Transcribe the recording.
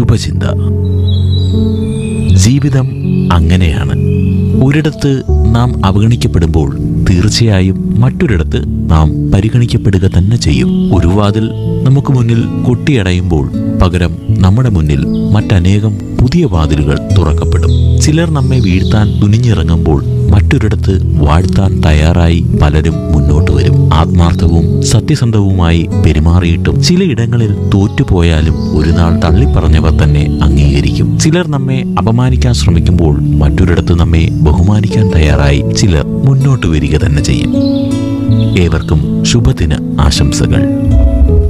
ശുഭചിന്ത ജീവിതം അങ്ങനെയാണ് ഒരിടത്ത് നാം അവഗണിക്കപ്പെടുമ്പോൾ തീർച്ചയായും മറ്റൊരിടത്ത് നാം പരിഗണിക്കപ്പെടുക തന്നെ ചെയ്യും ഒരു വാതിൽ നമുക്ക് മുന്നിൽ കൊട്ടിയടയുമ്പോൾ പകരം നമ്മുടെ മുന്നിൽ മറ്റനേകം പുതിയ വാതിലുകൾ തുറക്കപ്പെടും ചിലർ നമ്മെ വീഴ്ത്താൻ തുനിഞ്ഞിറങ്ങുമ്പോൾ മറ്റൊരിടത്ത് വാഴ്ത്താൻ തയ്യാറായി പലരും മുന്നോട്ട് വരും ആത്മാർത്ഥവും സത്യസന്ധവുമായി പെരുമാറിയിട്ടും ചിലയിടങ്ങളിൽ തോറ്റുപോയാലും ഒരു നാൾ തള്ളിപ്പറഞ്ഞവർ തന്നെ അംഗീകരിക്കും ചിലർ നമ്മെ അപമാനിക്കാൻ ശ്രമിക്കുമ്പോൾ മറ്റൊരിടത്ത് നമ്മെ ബഹുമാനിക്കാൻ തയ്യാറായി ചിലർ മുന്നോട്ട് വരിക തന്നെ ചെയ്യും ഏവർക്കും ശുഭദിന ആശംസകൾ